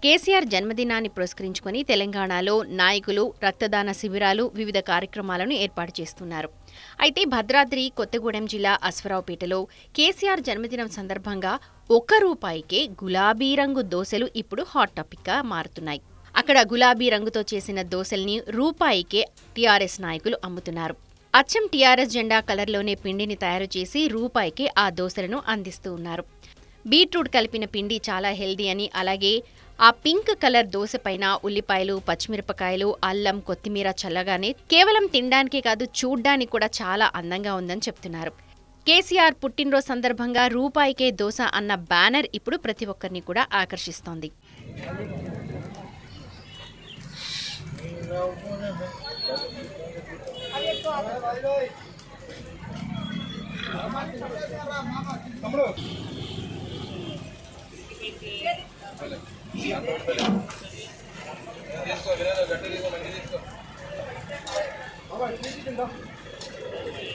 కేసీఆర్ జన్మదినాన్ని పురస్కరించుకొని తెలంగాణలో నాయకులు రక్తదాన శిబిరాలు వివిధ కార్యక్రమాలను ఏర్పాటు చేస్తున్నారు అయితే భద్రాద్రి కొత్తగూడెం జిల్లా అశ్వరావుపేటలో కేసీఆర్ జన్మదినం సందర్భంగా ఒక్క రూపాయికే గులాబీ రంగు దోశలు ఇప్పుడు హాట్ టాపిక్గా మారుతున్నాయి అక్కడ గులాబీ రంగుతో చేసిన దోశల్ని రూపాయికే టీఆర్ఎస్ నాయకులు అమ్ముతున్నారు అచ్చం టీఆర్ఎస్ జెండా కలర్లోనే పిండిని తయారు చేసి రూపాయికే ఆ దోశలను అందిస్తూ ఉన్నారు బీట్రూట్ కలిపిన పిండి చాలా హెల్దీ అని అలాగే ఆ పింక్ కలర్ దోశ పైన ఉల్లిపాయలు పచ్చిమిరపకాయలు అల్లం కొత్తిమీర చల్లగానే కేవలం తినడానికే కాదు చూడ్డానికి కూడా చాలా అందంగా ఉందని చెప్తున్నారు కేసీఆర్ పుట్టినరోజు సందర్భంగా రూపాయికే దోశ అన్న బ్యానర్ ఇప్పుడు ప్రతి ఒక్కరిని కూడా ఆకర్షిస్తోంది